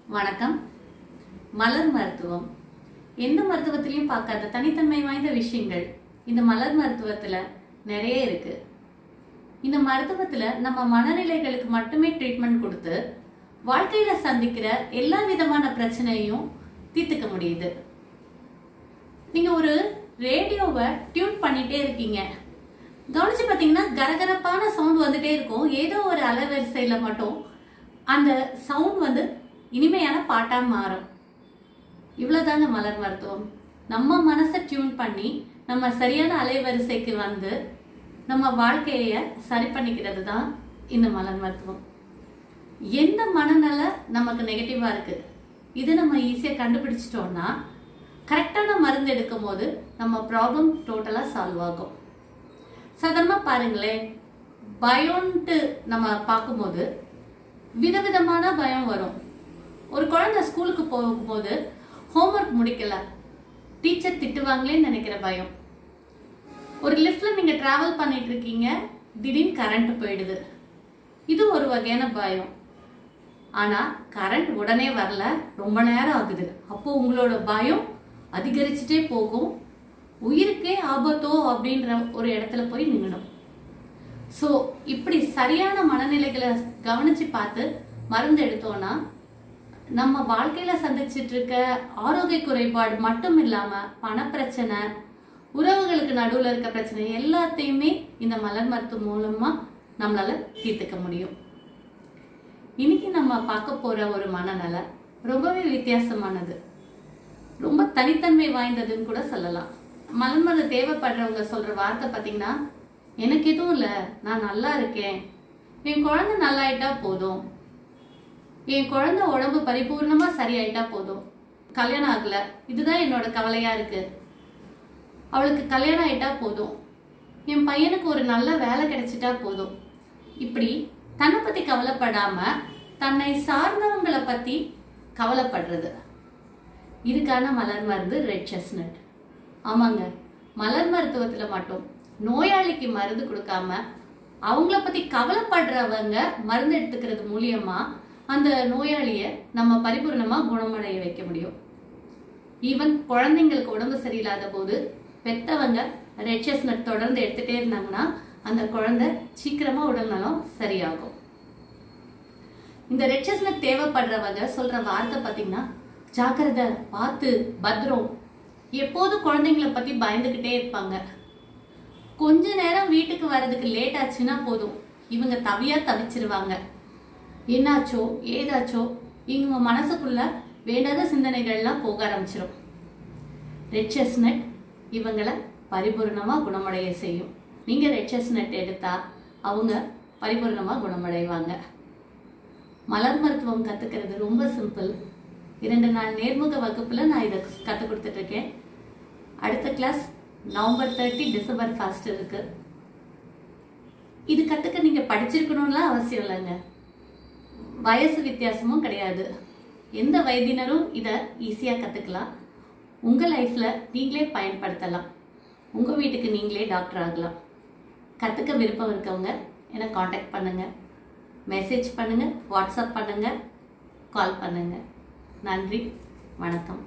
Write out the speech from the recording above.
வணக்கம் மலர் மருத்துவம் எந்த மருத்துவத்திலையும் பார்க்காத தனித்தன்மை வாய்ந்த விஷயங்கள் இந்த மலர் மருத்துவத்துல நிறைய இருக்கு இந்த மருத்துவத்துல நம்ம மனநிலைகளுக்கு மட்டுமே ட்ரீட்மெண்ட் கொடுத்து வாழ்க்கையில சந்திக்கிற எல்லா விதமான பிரச்சனையும் தீர்த்துக்க முடியுது நீங்க ஒரு ரேடியோவை டியூன் பண்ணிட்டே இருக்கீங்க கவனிச்சு பார்த்தீங்கன்னா கரகரப்பான சவுண்ட் வந்துட்டே இருக்கும் ஏதோ ஒரு அலைவரிசையில மட்டும் அந்த சவுண்ட் வந்து இனிமையான பாட்டா மாறும் இவ்வளவுதாங்க மலர் மருத்துவம் நம்ம மனசை டியூன் பண்ணி நம்ம சரியான அலைவரிசைக்கு வந்து நம்ம வாழ்க்கைய சரி பண்ணிக்கிறது தான் இந்த மலர் மருத்துவம் எந்த மனநல நமக்கு நெகட்டிவா இருக்கு இது நம்ம ஈஸியா கண்டுபிடிச்சிட்டோம்னா கரெக்டான மருந்து எடுக்கும் போது நம்ம ப்ராப்ளம் டோட்டலா சால்வ் ஆகும் சாதாரணமா பாருங்களேன் பயம்ன்ட்டு நம்ம பார்க்கும்போது விதவிதமான பயம் வரும் ஒரு குழந்தை ஸ்கூலுக்கு போகும்போது ஹோம்ஒர்க் முடிக்கல டீச்சர் திட்டுவாங்களேன்னு நினைக்கிற பயம் ஒரு லிஃப்ட்ல நீங்க டிராவல் பண்ணிட்டு இருக்கீங்க திடீர்னு கரண்ட் போயிடுது இது ஒரு வகையான பயம் ஆனா கரண்ட் உடனே வரல ரொம்ப நேரம் ஆகுது அப்போ உங்களோட பயம் அதிகரிச்சுட்டே போகும் உயிருக்கே ஆபத்தோ அப்படின்ற ஒரு இடத்துல போய் நின்னுடும் ஸோ இப்படி சரியான மனநிலைகளை கவனிச்சு பார்த்து மருந்து எடுத்தோம்னா நம்ம வாழ்க்கையில சந்திச்சிட்டு இருக்க ஆரோக்கிய குறைபாடு மட்டும் இல்லாம பணப்பிரச்சனை உறவுகளுக்கு நடுவுல இருக்க பிரச்சனை எல்லாத்தையுமே இந்த மலர் மருத்துவம் மூலமா நம்மளால தீர்த்துக்க முடியும் இன்னைக்கு நம்ம பார்க்க போற ஒரு மனநல ரொம்பவே வித்தியாசமானது ரொம்ப தனித்தன்மை வாய்ந்ததுன்னு கூட சொல்லலாம் மலர் மருந்து தேவைப்படுறவங்க சொல்ற வார்த்தை பார்த்தீங்கன்னா எனக்கு எதுவும் இல்லை நான் நல்லா இருக்கேன் என் குழந்தை நல்லாயிட்டா போதும் என் குழந்தை உடம்பு பரிபூர்ணமா சரியாயிட்டா போதும் கல்யாணம் ஆகல இதுதான் என்னோட கவலையா இருக்கு அவளுக்கு கல்யாணம் ஆயிட்டா போதும் என் பையனுக்கு ஒரு நல்ல வேலை கிடைச்சிட்டா போதும் இப்படி தன்னை பத்தி கவலைப்படாம தன்னை சார்ந்தவங்களை பத்தி கவலைப்படுறது இதுக்கான மலர் மருந்து ரெட் செஸ்னட் ஆமாங்க மலர் மருத்துவத்துல மட்டும் நோயாளிக்கு மருந்து கொடுக்காம அவங்கள பத்தி கவலைப்படுறவங்க மருந்து எடுத்துக்கிறது மூலியமா அந்த நோயாளிய நம்ம பரிபூர்ணமா குணமடைய வைக்க முடியும் ஈவன் குழந்தைங்களுக்கு உடம்பு சரியில்லாத போது பெத்தவங்க ரெட் செஸ்னட் தொடர்ந்து எடுத்துட்டே இருந்தாங்கன்னா அந்த குழந்தை சீக்கிரமா உடல் நலம் சரியாகும் இந்த ரெட் செஸ்னட் தேவைப்படுறவங்க சொல்ற வார்த்தை பாத்தீங்கன்னா ஜாக்கிரதை பார்த்து பத்ரம் எப்போதும் குழந்தைங்களை பத்தி பயந்துகிட்டே இருப்பாங்க கொஞ்ச நேரம் வீட்டுக்கு வர்றதுக்கு லேட் ஆச்சுன்னா போதும் இவங்க தவியா தவிச்சிருவாங்க என்னாச்சோ ஏதாச்சோ இவங்க மனசுக்குள்ள வேண்டாத சிந்தனைகள்லாம் போக ஆரம்பிச்சிடும் ரெட் செஸ்னட் இவங்களை பரிபூர்ணமா குணமடைய செய்யும் நீங்க ரெட் செஸ்னட் எடுத்தா அவங்க பரிபூர்ணமா குணமடைவாங்க மலர் மருத்துவம் கத்துக்கிறது ரொம்ப சிம்பிள் இரண்டு நாள் நேர்முக வகுப்புல நான் இதை கற்றுக் கொடுத்துட்டு இருக்கேன் அடுத்த class November thirty December first இருக்கு இது கத்துக்க நீங்க படிச்சிருக்கணும்லாம் அவசியம் இல்லைங்க வயசு வித்தியாசமும் கிடையாது எந்த வயதினரும் இதை ஈஸியா கத்துக்கலாம் உங்க லைஃப்ல நீங்களே பயன்படுத்தலாம் உங்க வீட்டுக்கு நீங்களே டாக்டர் ஆகலாம் கத்துக்க விருப்பம் இருக்கவங்க என்னை காண்டாக்ட் பண்ணுங்க மெசேஜ் பண்ணுங்க வாட்ஸ்அப் பண்ணுங்க கால் பண்ணுங்க நன்றி வணக்கம்